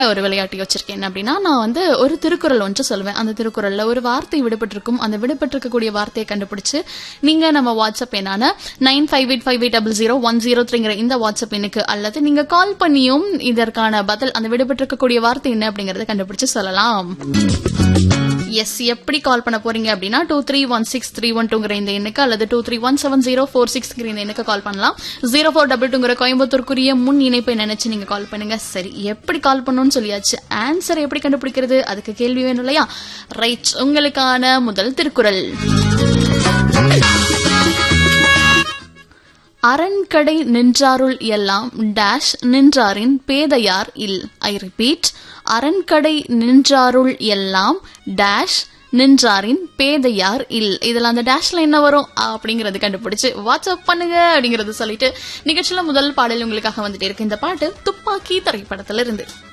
ஒரு விளையாட்டு வச்சிருக்கேன் என்ன அப்படின்னா நான் வந்து ஒரு திருக்குறள் ஒன்று சொல்லுவேன் அந்த திருக்குறள்ல ஒரு வார்த்தை விடுபட்டிருக்கும் அந்த விடுபட்டிருக்கக்கூடிய வார்த்தையை கண்டுபிடிச்சு நீங்க நம்ம வாட்ஸ்அப் எண்ணான nine five eight five eight double zero one zero த்ரீங்கிற இந்த வாட்ஸ்அப் எண்ணுக்கு அல்லது நீங்க கால் பண்ணியும் இதற்கான பதில் அந்த விடுபட்டிருக்கக்கூடிய வார்த்தை என்ன அப்படிங்கறத கண்டுபிடிச்சு சொல்லலாம் எஸ் எப்படி கால் பண்ண போறீங்க அப்படின்னா two three one six three one டூங்கிற இந்த எண்ணுக்கு அல்லது two three one seven zero four சிக்ஸ்ங்கிற இந்த எண்ணுக்கு கால் பண்ணலாம் ஜீரோ ஃபோர் டபுள் டூங்கிற கோயம்புத்தூருக்குரிய முன் இணைப்பை நினைச்சு நீங்க கால் பண்ணுங்க சரி எப்படி கால் பண்ணணும்னு சொல்லியாச்சு ஆன்சர் எப்படி கண்டுபிடிக்கிறது அதுக்கு கேள்வி வேணும் இல்லையா ரைட் உங்களுக்கான முதல் திருக்குறள் அரண்கடை நின்றாருள் எல்லாம் டேஷ் நின்றாரின் பேதையார் இல் ஐ ரிப்பீட் அரண்கடை நின்றாருள் எல்லாம் டேஷ் நின்றாரின் பேதையார் இல் இதுல அந்த டேஷ்ல என்ன வரும் அப்படிங்கறது கண்டுபிடிச்சு வாட்ஸ்அப் பண்ணுங்க அப்படிங்கறது சொல்லிட்டு நிகழ்ச்சியில முதல் பாடல் உங்களுக்காக வந்துட்டு இருக்கு இந்த பாட்டு துப்பாக்கி திரைப்படத்துல இருந்து